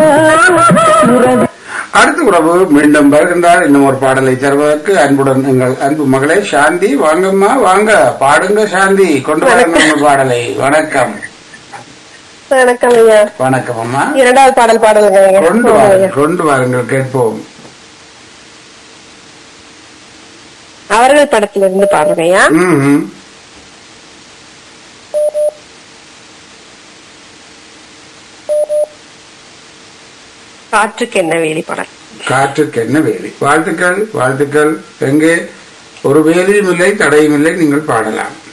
அடுத்த உறவு மீண்டும் வருகின்றார் இன்னும் ஒரு பாடலை தருவதற்கு அன்புடன் எங்கள் அன்பு மகளே சாந்தி வாங்கம்மா வாங்க பாடுங்க சாந்தி கொண்டு வாருங்க உங்கள் பாடலை வணக்கம் வணக்கம் ஐயா வணக்கம் அம்மா இரண்டாவது பாடல் பாடலுங்க ஐயா கொண்டு ஆமா ஐயா. வாருங்கள் கொண்டு வாருங்கள் கேட்போம் அவர்கள் படத்துல இருந்து பாடுறேன் ஐயா ம்ஹும். காற்றுக்கு என்ன வேலி படம் காற்றுக்கு என்ன வேலி வாழ்த்துக்கள் வாழ்த்துக்கள் எங்கே ஒரு வேலியும் இல்லை தடையும் இல்லை நீங்கள் பாடலாம்